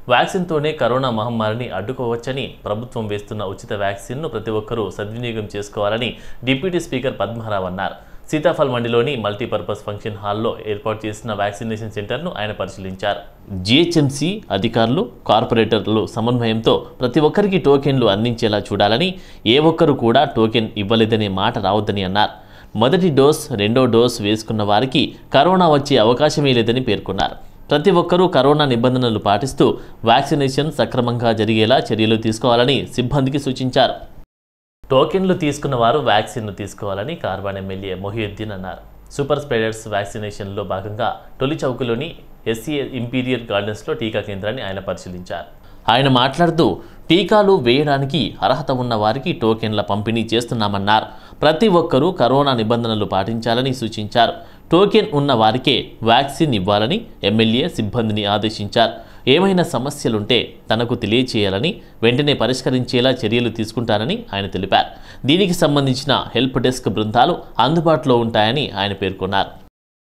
వ్యాక్సిన్తోనే corona మహమ్మారిని అడ్డుకోవచ్చని ప్రభుత్వం వేస్తున్న ఉచిత వ్యాక్సిన్ను ప్రతి ఒక్కరూ సద్వినియోగం చేసుకోవాలని డిప్యూటీ స్పీకర్ పద్మారావు అన్నారు సీతాఫల్ మండిలోని మల్టీపర్పస్ ఫంక్షన్ హాల్లో ఏర్పాటు చేసిన వ్యాక్సినేషన్ సెంటర్ను ఆయన పరిశీలించారు జిహెచ్ఎంసీ అధికారులు కార్పొరేటర్లు సమన్వయంతో ప్రతి ఒక్కరికి టోకెన్లు అందించేలా చూడాలని ఏ ఒక్కరు కూడా టోకెన్ ఇవ్వలేదనే మాట రావద్దని అన్నారు మొదటి డోస్ రెండో డోస్ వేసుకున్న వారికి కరోనా వచ్చే అవకాశమే లేదని పేర్కొన్నారు ప్రతి ఒక్కరూ కరోనా నిబంధనలు పాటిస్తూ వ్యాక్సినేషన్ సక్రమంగా జరిగేలా చర్యలు తీసుకోవాలని సిబ్బందికి సూచించారు టోకెన్లు తీసుకున్న వారు వ్యాక్సిన్ను తీసుకోవాలని కార్వాన్ ఎమ్మెల్యే మొహియుద్దీన్ అన్నారు సూపర్ స్ప్రెడర్స్ వ్యాక్సినేషన్లో భాగంగా తొలి చౌకలోని ఎస్సీ ఇంపీరియర్ గార్డెన్స్లో టీకా కేంద్రాన్ని ఆయన పరిశీలించారు ఆయన మాట్లాడుతూ టీకాలు వేయడానికి అర్హత ఉన్న వారికి టోకెన్ల పంపిణీ చేస్తున్నామన్నారు ప్రతి ఒక్కరూ కరోనా నిబంధనలు పాటించాలని సూచించారు టోకెన్ ఉన్న వారికే వ్యాక్సిన్ ఇవ్వాలని ఎమ్మెల్యే సిబ్బందిని ఆదేశించారు ఏమైనా సమస్యలుంటే తనకు తెలియచేయాలని వెంటనే పరిష్కరించేలా చర్యలు తీసుకుంటారని ఆయన తెలిపారు దీనికి సంబంధించిన హెల్ప్ డెస్క్ బృందాలు అందుబాటులో ఉంటాయని ఆయన పేర్కొన్నారు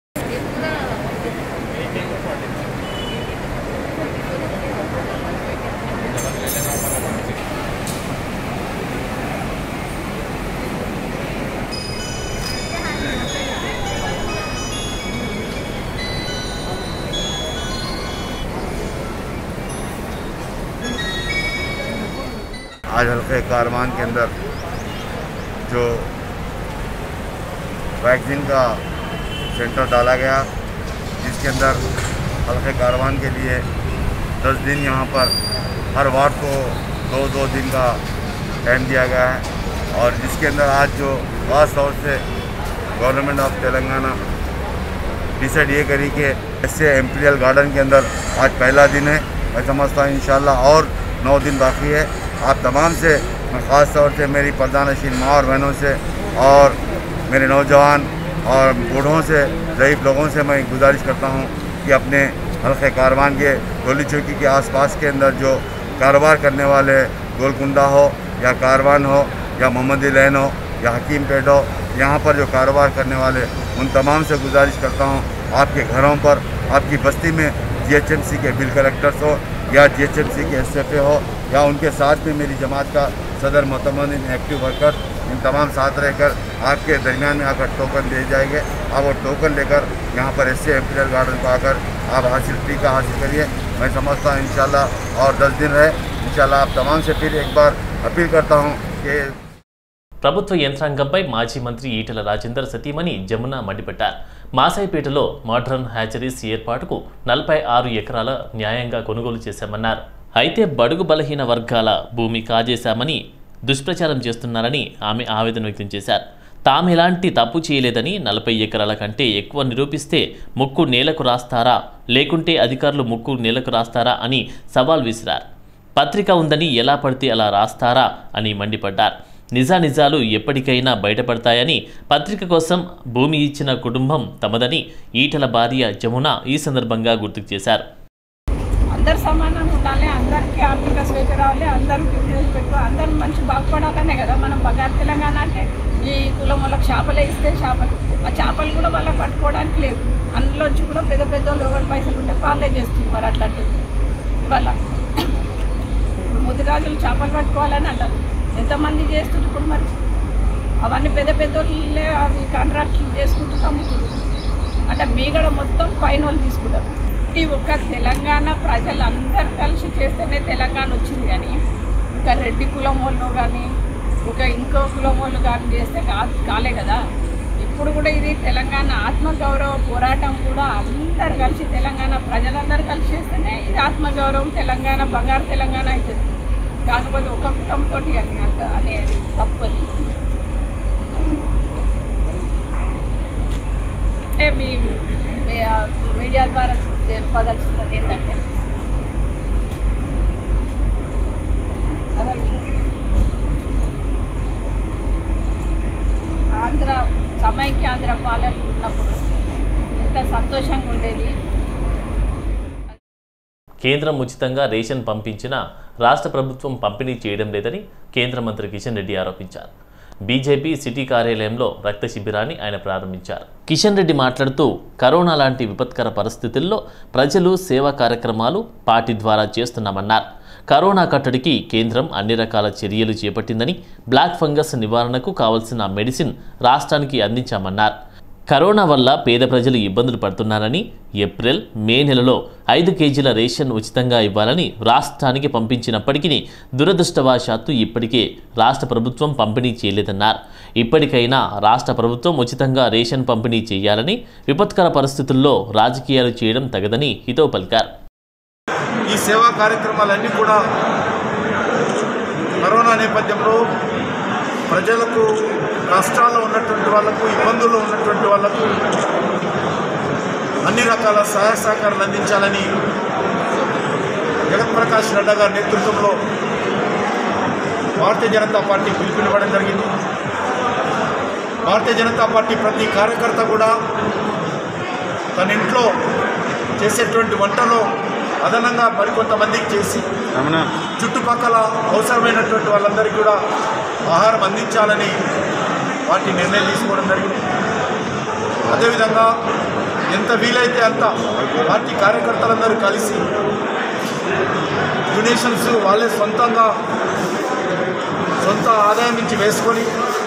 आज हल्के कारवान के अंदर जो वैक्सीन का सेंटर डाला गया जिसके अंदर हल्के कारवान के लिए 10 दिन यहाँ पर हर वार्ड को दो दो दिन का टाइम दिया गया है और जिसके अंदर आज जो खास तौर से गवर्नमेंट ऑफ तेलंगाना डिसाइड ये करी कि ऐसे एम्पीरियल गार्डन के अंदर आज पहला दिन है मैं समझता हूँ इंशाल्लाह और नौ दिन बाकी है आप तमाम से मैं ख़ास तौर से मेरी प्रधानशील माँ और बहनों से और मेरे नौजवान और बूढ़ों से ज़यीफ़ लोगों से मैं गुजारिश करता हूँ कि अपने हल्के कारवान के गोली चौकी के आसपास के अंदर जो कारोबार करने वाले गोलकुंडा हो या कारवान हो या मोहम्मदी लैन हो या हकीम पेट हो यहाँ पर जो कारोबार करने वाले उन तमाम से गुजारिश करता हूँ आपके घरों पर आपकी बस्ती में जीएचएमसी के बिल कलेक्टर्स हो या जीएचएमसी के एसएफए हो या उनके साथ में मेरी जमात का सदर मोतमिन एक्टिव वर्कर इन तमाम साथ रहकर आपके दरमियान में आकर टोकन दिए जाएंगे आप वो टोकन लेकर यहाँ पर एस एम्पीरियल गार्डन को आकर आप हासिल टीका हासिल करिए मैं समझता हूँ इंशाल्लाह और दस दिन रहे इंशाल्लाह आप तमाम से फिर एक बार अपील करता हूँ कि ప్రభుత్వ యంత్రాంగంపై మాజీ మంత్రి ఈటెల రాజేందర్ సతీమణి జమున మండిపడ్డారు మాసాయిపేటలో మోడ్రన్ హ్యాచరీస్ ఏర్పాటుకు నలభై ఆరు ఎకరాల న్యాయంగా కొనుగోలు చేశామన్నారు అయితే బడుగు బలహీన వర్గాల భూమి కాజేశామని దుష్ప్రచారం చేస్తున్నారని ఆమె ఆవేదన వ్యక్తం చేశారు తాము ఎలాంటి తప్పు చేయలేదని నలభై ఎకరాల కంటే ఎక్కువ నిరూపిస్తే ముక్కు నేలకు రాస్తారా లేకుంటే అధికారులు ముక్కు నేలకు రాస్తారా అని సవాల్ విసిరారు పత్రిక ఉందని ఎలా పడితే అలా రాస్తారా అని మండిపడ్డారు నిజానిజాలు ఎప్పటికైనా బయటపడతాయని పత్రిక కోసం భూమి ఇచ్చిన కుటుంబం తమదని ఈటల భార్య జమున ఈ సందర్భంగా గుర్తుకు చేశారు అందరు సమానంగా ఉండాలి అందరికీ ఆర్థిక స్వేచ్ఛ రావాలి అందరూ బిజినెస్ పెట్టుకో అందరూ మంచి బాగుపడాలనే కదా మనం బంగారు తెలంగాణ అంటే ఈ కులం వాళ్ళకి చేపలే ఇస్తే చేపలు ఆ చేపలు కూడా వాళ్ళకి పట్టుకోవడానికి లేవు అందులోంచి కూడా పెద్ద పెద్ద వాళ్ళు ఎవరి పైసలు ఉంటే వాళ్ళే చేస్తుంది మరి అట్లాంటివి ఇవాళ ఇప్పుడు ముదిరాజులు చేపలు పట్టుకోవాలని అంటారు ఎంతమంది చేస్తుంది ఇప్పుడు మరి అవన్నీ పెద్ద పెద్ద వాళ్ళే అవి కాంట్రాక్ట్లు చేసుకుంటూ అమ్ముతున్నారు అంటే మీగడ మొత్తం పైన వాళ్ళు తీసుకుంటారు ఈ ఒక్క తెలంగాణ ప్రజలందరూ కలిసి చేస్తేనే తెలంగాణ వచ్చింది కానీ ఇంకా రెడ్డి కులం వాళ్ళు కానీ ఇంకా ఇంకో కులం వాళ్ళు కానీ చేస్తే కా కాలే కదా ఇప్పుడు కూడా ఇది తెలంగాణ ఆత్మగౌరవ పోరాటం కూడా అందరు కలిసి తెలంగాణ ప్రజలందరూ కలిసి చేస్తేనే ఇది ఆత్మగౌరవం తెలంగాణ బంగారు తెలంగాణ అవుతుంది కాకపోతే ఒక కుటుంబంతో అని అంత అనేది తప్పది అంటే మీ మీ- ఆ మీడియా ద్వారా తెలుపదలుచున్నది ఏంటంటే అసలు ఆంధ్ర సమైక్యాంధ్ర పాలన ఉన్నప్పుడు ఎంత సంతోషంగా ఉండేది కేంద్రం ఉచితంగా రేషన్ పంపించినా రాష్ట్ర ప్రభుత్వం పంపిణీ చేయడం లేదని కేంద్ర మంత్రి కిషన్ రెడ్డి ఆరోపించారు బీజేపీ సిటీ కార్యాలయంలో రక్త శిబిరాన్ని ఆయన ప్రారంభించారు కిషన్ రెడ్డి మాట్లాడుతూ కరోనా లాంటి విపత్కర పరిస్థితుల్లో ప్రజలు సేవా కార్యక్రమాలు పార్టీ ద్వారా చేస్తున్నామన్నారు కరోనా కట్టడికి కేంద్రం అన్ని రకాల చర్యలు చేపట్టిందని బ్లాక్ ఫంగస్ నివారణకు కావలసిన మెడిసిన్ రాష్ట్రానికి అందించామన్నారు కరోనా వల్ల పేద ప్రజలు ఇబ్బందులు పడుతున్నారని ఏప్రిల్ మే నెలలో ఐదు కేజీల రేషన్ ఉచితంగా ఇవ్వాలని రాష్ట్రానికి పంపించినప్పటికీ దురదృష్టవశాత్తు ఇప్పటికే రాష్ట్ర ప్రభుత్వం పంపిణీ చేయలేదన్నారు ఇప్పటికైనా రాష్ట్ర ప్రభుత్వం ఉచితంగా రేషన్ పంపిణీ చేయాలని విపత్కర పరిస్థితుల్లో రాజకీయాలు చేయడం తగదని హితవు పలికారు ఈ సేవా కార్యక్రమాలన్నీ కూడా కరోనా నేపథ్యంలో ప్రజలకు కష్టాల్లో ఉన్నటువంటి వాళ్ళకు ఇబ్బందుల్లో ఉన్నటువంటి వాళ్ళకు అన్ని రకాల సహాయ సహకారాలు అందించాలని జగత్ప్రకాష్ నడ్డా గారి నేతృత్వంలో భారతీయ జనతా పార్టీ పిలుపునివ్వడం జరిగింది భారతీయ జనతా పార్టీ ప్రతి కార్యకర్త కూడా తన ఇంట్లో చేసేటువంటి వంటలో అదనంగా మరికొంతమందికి చేసి చుట్టుపక్కల అవసరమైనటువంటి వాళ్ళందరికీ కూడా ఆహారం అందించాలని పార్టీ నిర్ణయం తీసుకోవడం జరిగింది అదేవిధంగా ఎంత వీలైతే అంత పార్టీ కార్యకర్తలందరూ కలిసి డొనేషన్స్ వాళ్ళే సొంతంగా సొంత ఆదాయం నుంచి వేసుకొని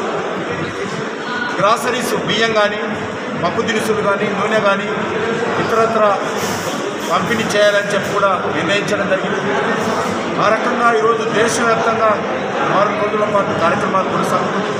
గ్రాసరీస్ బియ్యం కానీ పప్పు దినుసులు కానీ నూనె కానీ ఇతరత్ర పంపిణీ చేయాలని చెప్పి కూడా నిర్ణయించడం జరిగింది ఆ రకంగా ఈరోజు దేశవ్యాప్తంగా ఆరు రోజుల పాటు కార్యక్రమాలు కొనసాగుతుంది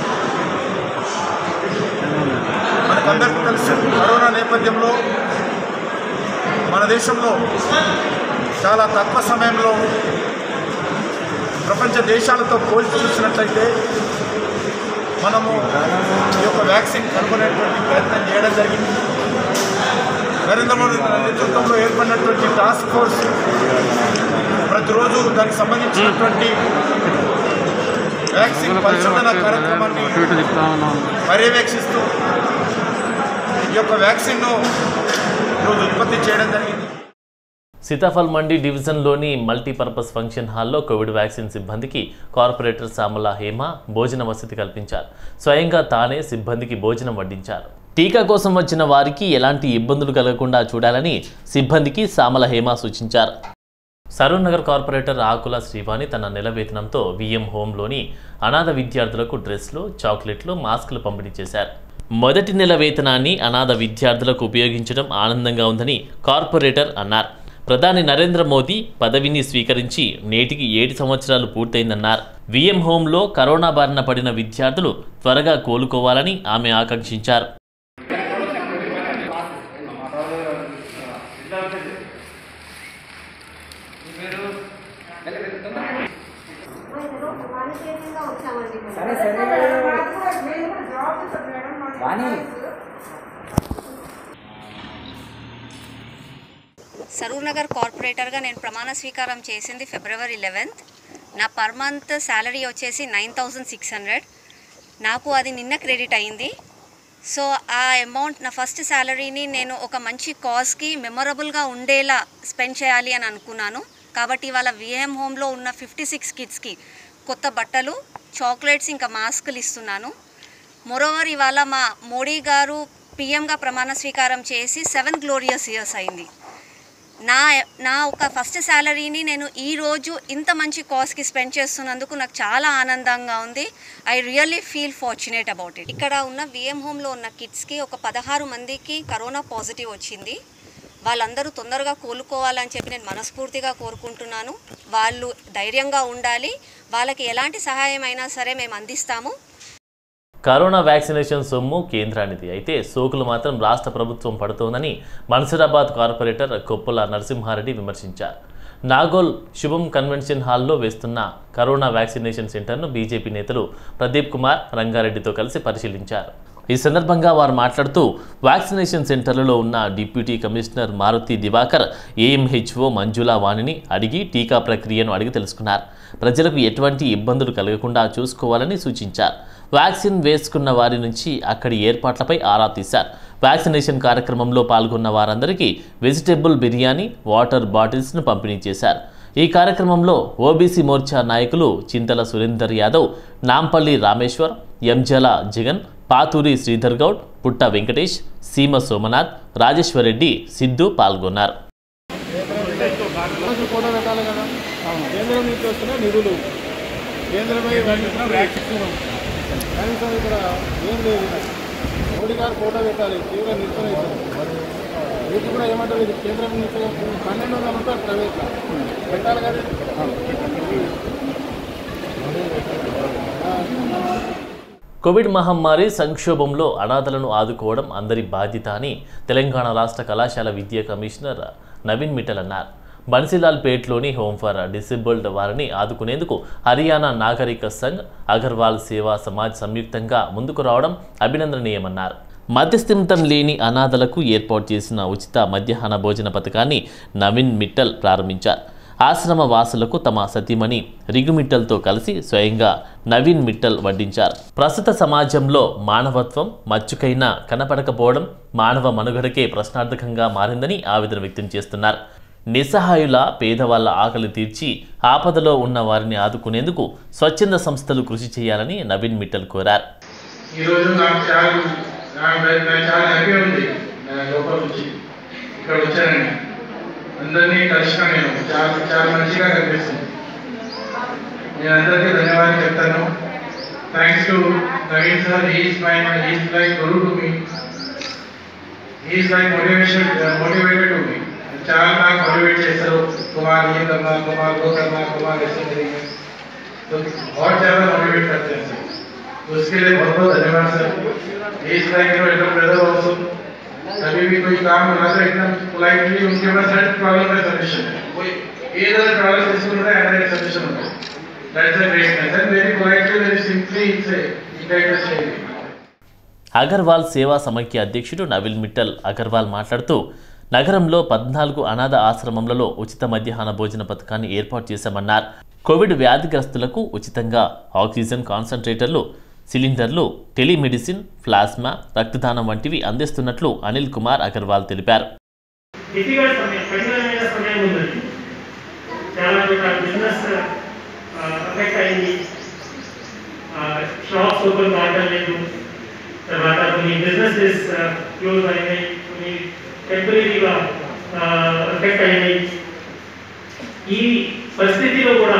మనకందరికీ తెలుసు కరోనా నేపథ్యంలో మన దేశంలో చాలా తక్కువ సమయంలో ప్రపంచ దేశాలతో పోల్చి చూసినట్లయితే మనము ఈ యొక్క వ్యాక్సిన్ కనుగొనేటువంటి ప్రయత్నం చేయడం జరిగింది నరేంద్ర మోడీ నేతృత్వంలో ఏర్పడినటువంటి టాస్క్ ఫోర్స్ ప్రతిరోజు దానికి సంబంధించినటువంటి వ్యాక్సిన్ పరిశోధన కార్యక్రమాన్ని పర్యవేక్షిస్తూ ఈ యొక్క వ్యాక్సిన్ను ఈరోజు ఉత్పత్తి చేయడం జరిగింది సీతాఫల్ మండి డివిజన్లోని మల్టీపర్పస్ ఫంక్షన్ హాల్లో కోవిడ్ వ్యాక్సిన్ సిబ్బందికి కార్పొరేటర్ సామల హేమ భోజన వసతి కల్పించారు స్వయంగా తానే సిబ్బందికి భోజనం వడ్డించారు టీకా కోసం వచ్చిన వారికి ఎలాంటి ఇబ్బందులు కలగకుండా చూడాలని సిబ్బందికి సామల హేమ సూచించారు సరూర్ నగర్ కార్పొరేటర్ ఆకుల శ్రీవాణి తన నెల వేతనంతో విఎం హోంలోని అనాథ విద్యార్థులకు డ్రెస్లు చాక్లెట్లు మాస్కులు పంపిణీ చేశారు మొదటి నెల వేతనాన్ని అనాథ విద్యార్థులకు ఉపయోగించడం ఆనందంగా ఉందని కార్పొరేటర్ అన్నారు ప్రధాని నరేంద్ర మోదీ పదవిని స్వీకరించి నేటికి ఏడు సంవత్సరాలు పూర్తయిందన్నారు విఎం హోంలో కరోనా బారిన పడిన విద్యార్థులు త్వరగా కోలుకోవాలని ఆమె ఆకాంక్షించారు సరే సరే వాణి సరూర్ నగర్ కార్పొరేటర్గా నేను ప్రమాణ స్వీకారం చేసింది ఫిబ్రవరి లెవెన్త్ నా పర్ మంత్ శాలరీ వచ్చేసి నైన్ థౌజండ్ సిక్స్ హండ్రెడ్ నాకు అది నిన్న క్రెడిట్ అయింది సో ఆ అమౌంట్ నా ఫస్ట్ శాలరీని నేను ఒక మంచి కాజ్కి మెమొరబుల్గా ఉండేలా స్పెండ్ చేయాలి అని అనుకున్నాను కాబట్టి ఇవాళ విఎం హోమ్లో ఉన్న ఫిఫ్టీ సిక్స్ కిడ్స్కి కొత్త బట్టలు చాక్లెట్స్ ఇంకా మాస్కులు ఇస్తున్నాను మోరోవర్ ఇవాళ మా మోడీ గారు పిఎంగా ప్రమాణ స్వీకారం చేసి సెవెన్ గ్లోరియస్ ఇయర్స్ అయింది నా నా ఒక ఫస్ట్ శాలరీని నేను ఈ రోజు ఇంత మంచి కాస్ట్కి స్పెండ్ చేస్తున్నందుకు నాకు చాలా ఆనందంగా ఉంది I really feel fortunate about it ఇక్కడ ఉన్న విఎం హోమ్లో ఉన్న కిడ్స్కి ఒక పదహారు మందికి కరోనా పాజిటివ్ వచ్చింది వాళ్ళందరూ తొందరగా కోలుకోవాలని చెప్పి నేను మనస్ఫూర్తిగా కోరుకుంటున్నాను వాళ్ళు ధైర్యంగా ఉండాలి వాళ్ళకి ఎలాంటి సహాయం అయినా సరే మేము అందిస్తాము కరోనా వ్యాక్సినేషన్ సొమ్ము కేంద్రానిది అయితే సోకులు మాత్రం రాష్ట్ర ప్రభుత్వం పడుతోందని మన్సూరాబాద్ కార్పొరేటర్ కొప్పుల నరసింహారెడ్డి విమర్శించారు నాగోల్ శుభం కన్వెన్షన్ హాల్లో వేస్తున్న కరోనా వ్యాక్సినేషన్ సెంటర్ను బీజేపీ నేతలు ప్రదీప్ కుమార్ రంగారెడ్డితో కలిసి పరిశీలించారు ఈ సందర్భంగా వారు మాట్లాడుతూ వ్యాక్సినేషన్ సెంటర్లలో ఉన్న deputy commissioner Maruti Diwakar AMHO Manjula వాణిని అడిగి టీకా ప్రక్రియను అడిగి తెలుసుకున్నారు ప్రజలకు ఎటువంటి ఇబ్బందులు కలగకుండా చూసుకోవాలని సూచించారు వ్యాక్సిన్ వేసుకున్న వారి నుంచి అక్కడి ఏర్పాట్లపై ఆరా తీశారు వ్యాక్సినేషన్ కార్యక్రమంలో పాల్గొన్న వారందరికీ వెజిటేబుల్ బిర్యానీ వాటర్ బాటిల్స్ను పంపిణీ చేశారు ఈ కార్యక్రమంలో ఓబీసీ మోర్చా నాయకులు చింతల సురేందర్ యాదవ్ నాంపల్లి రామేశ్వర్ ఎంజల జగన్ పాతూరి శ్రీధర్ గౌడ్ పుట్ట వెంకటేష్ సీమ సోమనాథ్ రాజేశ్వరరెడ్డి సిద్ధు పాల్గొన్నారు మనసు ఫోటో పెట్టాలి కదా కేంద్రం నుంచి వస్తున్న నిధులు కేంద్రమై పండిస్తున్న వ్యాక్సిన్ కనీసం ఇక్కడ ఏం లేదు మోడీ గారు ఫోటో పెట్టాలి తీవ్ర నిరసన అవుతుంది వీటి కూడా ఏమంటారు ఇది కేంద్రం నుంచి పన్నెండు వందల రూపాయలు ప్రైవేట్ పెట్టాలి కదా కోవిడ్ మహమ్మారి సంక్షోభంలో అనాథలను ఆదుకోవడం అందరి బాధ్యత అని తెలంగాణ రాష్ట్ర కళాశాల విద్యా కమిషనర్ నవీన్ మిట్టల్ అన్నారు బన్సీలాల్ పేట్లోని హోమ్ ఫర్ డిసేబుల్డ్ వారిని ఆదుకునేందుకు హర్యానా నాగరిక సంఘ్ అగర్వాల్ సేవా సమాజ్ సంయుక్తంగా ముందుకు రావడం అభినందనీయమన్నారు మధ్యస్థిమితం లేని అనాథలకు ఏర్పాటు చేసిన ఉచిత మధ్యాహ్న భోజన పథకాన్ని నవీన్ మిట్టల్ ప్రారంభించారు ఆశ్రమ వాసులకు తమ సతీమణి రిగుమిట్టల్తో కలిసి స్వయంగా నవీన్ మిట్టల్ వడ్డించారు ప్రస్తుత సమాజంలో మానవత్వం మచ్చుకైనా కనపడకపోవడం మానవ మనుగడకే ప్రశ్నార్థకంగా మారిందని ఆవేదన వ్యక్తం చేస్తున్నారు నిస్సహాయుల పేదవాళ్ల ఆకలి తీర్చి ఆపదలో ఉన్న వారిని ఆదుకునేందుకు స్వచ్ఛంద సంస్థలు కృషి చేయాలని నవీన్ మిట్టల్ కోరారు ఈరోజు నాకు చాలా నాకు నాకు చాలా హ్యాపీ ఉంది నా లోపల నుంచి ఇక్కడ వచ్చానని అందరినీ కలిసిన నేను చాలా చాలా మంచిగా కనిపిస్తుంది నేను అందరికీ ధన్యవాదాలు చెప్తాను thanks to Naveen sir he's my he's like guru to me he's like motivation motivated to me చాలా నాకు మోటివేట్ చేస్తారు కుమార్ ये करना कुमार वो करना कुमार ऐसे करेंगे तो बहुत ज़्यादा मोटिवेट करते हैं सर तो उसके लिए बहुत बहुत धन्यवाद sir is like no elder brother also कभी भी कोई काम मिला तो एकदम पोलाइटली उनके पास हर प्रॉब्लम का सॉल्यूशन है कोई एक अदर प्रॉब्लम इसको होता है अदर सॉल्यूशन होता है that's a greatness and very politely very simply it's intact change Agarwal సేవా సమైక్య అధ్యక్షుడు నవిల్ మిట్టల్ అగర్వాల్ మాట్లాడుతూ నగరంలో పద్నాలుగు అనాథ ఆశ్రమంలలో ఉచిత మధ్యాహ్న భోజన పథకాన్ని ఏర్పాటు చేశామన్నారు కోవిడ్ వ్యాధిగ్రస్తులకు ఉచితంగా ఆక్సిజన్ కాన్సన్ట్రేటర్లు సిలిండర్లు టెలిమెడిసిన్ ప్లాస్మా రక్తదానం వంటివి అందిస్తున్నట్లు అనిల్ కుమార్ అగర్వాల్ తెలిపారు డిఫికల్ట్ సమయం కఠినమైన సమయం ఉన్నది చాలా చోట్ల బిజినెస్ అఫెక్ట్ అయింది షాప్స్ ఓపెన్ కావడం లేదు తర్వాత కొన్ని బిజినెసెస్ క్లోజ్ అయినాయి కొన్ని టెంపరీగా ఎఫెక్ట్ అయినాయి ఈ పరిస్థితిలో కూడా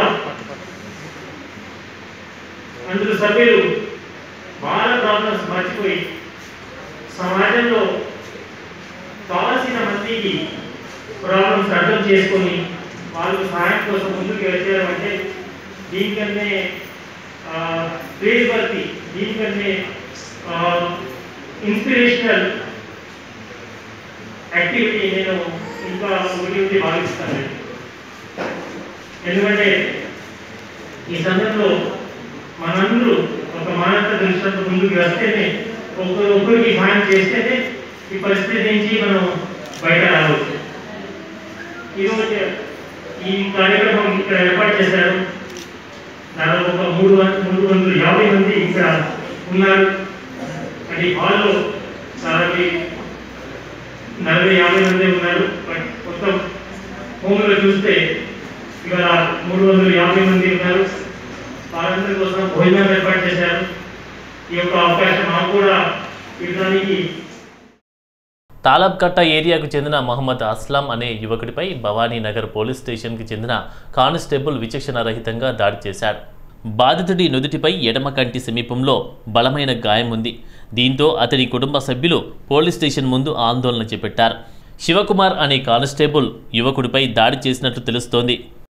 అందులో సభ్యులు వాళ్ళ ప్రాబ్లమ్స్ మర్చిపోయి సమాజంలో కావాల్సిన మందికి ప్రాబ్లమ్స్ అర్థం చేసుకొని వాళ్ళు సహాయం కోసం ముందుకు వచ్చారంటే దీనికంటే ప్రేజ్వర్తి దీనికంటే ఇన్స్పిరేషనల్ యాక్టివిటీ నేను ఇంకా ఒకటి ఉంది భావిస్తాను ఎందుకంటే ఈ సమయంలో మనందరూ ఒక మానవత దృష్టితో ముందుకు వస్తేనే ఒకరు ఒకరికి సహాయం చేస్తేనే ఈ పరిస్థితి నుంచి మనం బయట రావచ్చు ఈరోజు ఈ కార్యక్రమం ఇక్కడ ఏర్పాటు చేశారు దాదాపు ఒక మూడు వం- మూడు వందల యాభై మంది ఇక్కడ ఉన్నారు అది హాల్లో దాదాపు నలభై యాభై మంది ఉన్నారు బట్ మొత్తం హోమ్లో చూస్తే ఇవాళ మూడు వందల యాభై మంది ఉన్నారు వారందరి కోసం భోజనం ఏర్పాటు చేశారు ఈ యొక్క అవకాశం మాకు కూడా ఇవ్వడానికి తాలబ్కట్ట ఏరియాకు చెందిన మహమ్మద్ అస్లాం అనే యువకుడిపై భవానీ నగర్ పోలీస్ స్టేషన్కి చెందిన కానిస్టేబుల్ విచక్షణ రహితంగా దాడి చేశాడు బాధితుడి నుదుటిపై ఎడమ కంటి సమీపంలో బలమైన గాయం ఉంది దీంతో అతని కుటుంబ సభ్యులు పోలీస్ స్టేషన్ ముందు ఆందోళన చేపట్టారు శివకుమార్ అనే కానిస్టేబుల్ యువకుడిపై దాడి చేసినట్లు తెలుస్తోంది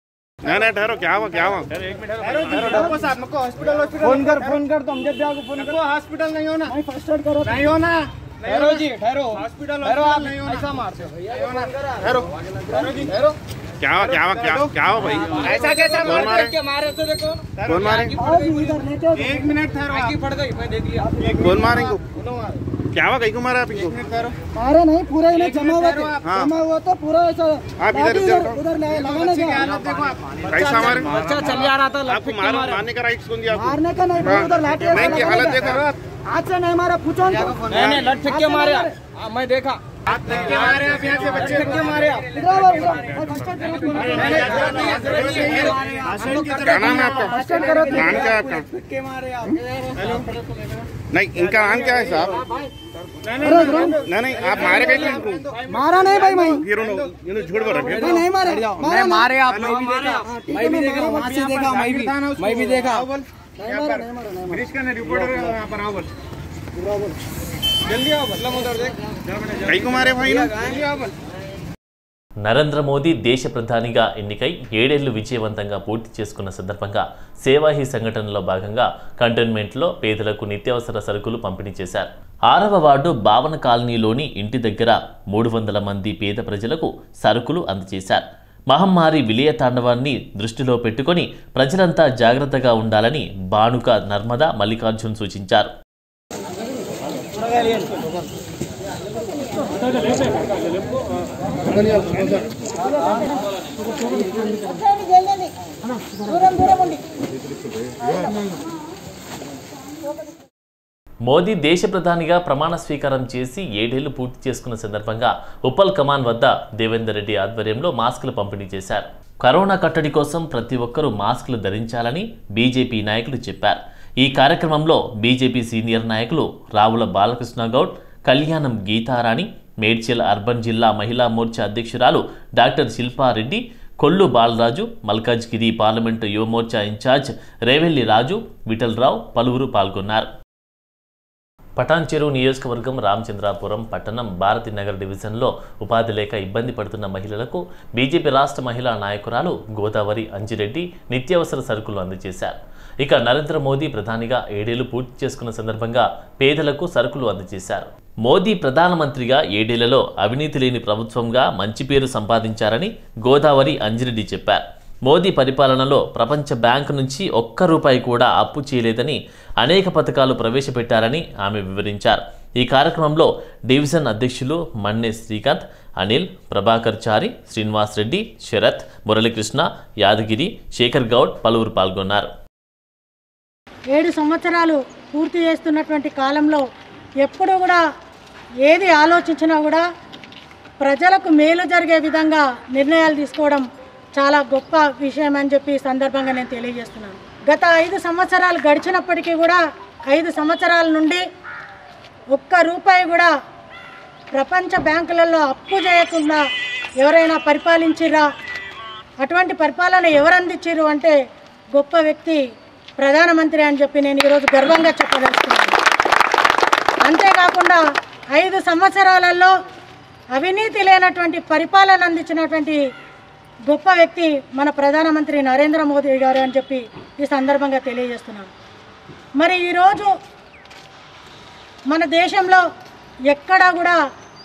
फोन कर फोन कर तुम जब जाओ फोन करो हॉस्पिटल नहीं हो ना फर्स्ट एड करो नहीं हो ना ठहरो जी ठहरो हॉस्पिटल ठहरो आप नहीं हो ऐसा मारते हो ठहरो ठहरो जी ठहरो क्या हुआ क्या हुआ क्या क्या हुआ भाई ऐसा कैसा कौन मार मारे? के मारे तो देखो कौन मारे एक मिनट ठहरो आगे फट गई मैं देख लिया कौन मारे इनको क्या हुआ कहीं को मारा आप इनको मारे नहीं पूरा इन्हें जमा हुआ था हाँ। जमा हुआ तो पूरा ऐसा आप इधर- लाठी इधर- उधर लगा- लगाने गया कैसा मारे बच्चा चल जा रहा था आपको मार मारने का राइट कौन दिया आपको मारने का नहीं भाई, उधर लाठी ऐसा मैं की लगाने हालत गया। देखो हाथ से नहीं मारा पूछो उनको। नहीं नहीं लट फेंक के हाथ से मारे नहीं हाँ, मैं देखा हाथ फेंक के मारे आप यहाँ से बच्चे फेंक के मारे आप इधर आओ, इधर आओ। फर्स्ट एड करो तुम। क्या नाम है आपका नाम क्या है आपका नहीं इनका नाम क्या है साहब नहीं नहीं आप मारे गए थे इनको मारा नहीं भाई मैं ये इन्होंने इन्होंने झूठ बोल रखे मैं नहीं मारा मैं मारे आप मैं भी देखा मैं भी देखा वहाँ से देखा मैं भी मैं भी देखा नहीं मारा नहीं मारा नहीं ब्रिज का रिपोर्टर यहाँ पर आओ बोल जल्दी आओ मतलब उधर देख कई को मारे भाई ना जल्दी आओ बोल నరేంద్ర మోదీ దేశ ప్రధానిగా ఎన్నికై ఏడేళ్లు విజయవంతంగా పూర్తి చేసుకున్న సందర్భంగా సేవాహి సంఘటనలో భాగంగా కంటోన్మెంట్లో పేదలకు నిత్యావసర సరుకులు పంపిణీ చేశారు ఆరవ వార్డు భావన కాలనీలోని ఇంటి దగ్గర మూడు వందల మంది పేద ప్రజలకు సరుకులు అందజేశారు మహమ్మారి విలయ తాండవాన్ని దృష్టిలో పెట్టుకొని ప్రజలంతా జాగ్రత్తగా ఉండాలని బాణుక నర్మదా మల్లికార్జున్ సూచించారు దూరం దూరం ఉండి మోదీ దేశ ప్రధానిగా ప్రమాణ స్వీకారం చేసి ఏడేళ్లు పూర్తి చేసుకున్న సందర్భంగా ఉప్పల్ కమాన్ వద్ద దేవేందర్ రెడ్డి ఆధ్వర్యంలో మాస్కులు పంపిణీ చేశారు కరోనా కట్టడి కోసం ప్రతి ఒక్కరూ మాస్కులు ధరించాలని బీజేపీ నాయకులు చెప్పారు ఈ కార్యక్రమంలో బీజేపీ సీనియర్ నాయకులు రావుల బాలకృష్ణ గౌడ్ కళ్యాణం గీతారాణి మేడ్చల్ అర్బన్ జిల్లా మహిళా మోర్చా అధ్యక్షురాలు డాక్టర్ శిల్పారెడ్డి కొల్లు బాలరాజు మల్కాజ్గిరి పార్లమెంటు యువమోర్చా ఇన్ఛార్జ్ రేవెల్లి రాజు విఠలరావు పలువురు పాల్గొన్నారు పటాన్ చెరువు నియోజకవర్గం రామచంద్రాపురం పట్టణం భారతి నగర్ డివిజన్లో ఉపాధి లేక ఇబ్బంది పడుతున్న మహిళలకు బీజేపీ రాష్ట్ర మహిళా నాయకురాలు గోదావరి అంజిరెడ్డి నిత్యావసర సరుకులు అందజేశారు ఇక నరేంద్ర మోదీ ప్రధానిగా ఏడేళ్లు పూర్తి చేసుకున్న సందర్భంగా పేదలకు సరుకులు అందజేశారు మోదీ ప్రధానమంత్రిగా ఏడేళ్లలో అవినీతి లేని ప్రభుత్వంగా మంచి పేరు సంపాదించారని గోదావరి అంజిరెడ్డి చెప్పారు మోదీ పరిపాలనలో ప్రపంచ బ్యాంకు నుంచి ఒక్క రూపాయి కూడా అప్పు చేయలేదని అనేక పథకాలు ప్రవేశపెట్టారని ఆమె వివరించారు ఈ కార్యక్రమంలో డివిజన్ అధ్యక్షులు మన్నె శ్రీకాంత్ అనిల్ ప్రభాకర్ చారి శ్రీనివాస్ రెడ్డి శరత్ మురళీకృష్ణ యాదగిరి శేఖర్ గౌడ్ పలువురు పాల్గొన్నారు ఏడు సంవత్సరాలు పూర్తి చేస్తున్నటువంటి కాలంలో ఎప్పుడు కూడా ఏది ఆలోచించినా కూడా ప్రజలకు మేలు జరిగే విధంగా నిర్ణయాలు తీసుకోవడం చాలా గొప్ప విషయం అని చెప్పి ఈ సందర్భంగా నేను తెలియజేస్తున్నాను గత ఐదు సంవత్సరాలు గడిచినప్పటికీ కూడా ఐదు సంవత్సరాల నుండి ఒక్క రూపాయి కూడా ప్రపంచ బ్యాంకులలో అప్పు చేయకుండా ఎవరైనా పరిపాలించిరా అటువంటి పరిపాలన ఎవరు అందించారు అంటే గొప్ప వ్యక్తి ప్రధానమంత్రి అని చెప్పి నేను ఈరోజు గర్వంగా చెప్పదలుచుకున్నాను అంతేకాకుండా ఐదు సంవత్సరాలలో అవినీతి లేనటువంటి పరిపాలన అందించినటువంటి గొప్ప వ్యక్తి మన ప్రధానమంత్రి నరేంద్ర మోదీ గారు అని చెప్పి ఈ సందర్భంగా తెలియజేస్తున్నాను మరి ఈరోజు మన దేశంలో ఎక్కడా కూడా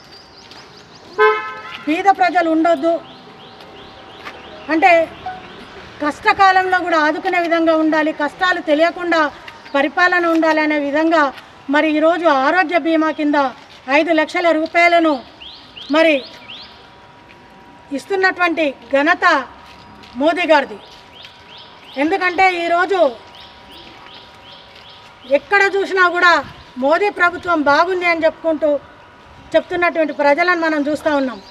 బీద ప్రజలు ఉండొద్దు అంటే కష్టకాలంలో కూడా ఆదుకునే విధంగా ఉండాలి కష్టాలు తెలియకుండా పరిపాలన ఉండాలి అనే విధంగా మరి ఈరోజు ఆరోగ్య బీమా కింద ఐదు లక్షల రూపాయలను మరి ఇస్తున్నటువంటి ఘనత మోదీ గారిది ఎందుకంటే ఈరోజు ఎక్కడ చూసినా కూడా మోదీ ప్రభుత్వం బాగుంది అని చెప్పుకుంటూ చెప్తున్నటువంటి ప్రజలను మనం చూస్తూ ఉన్నాం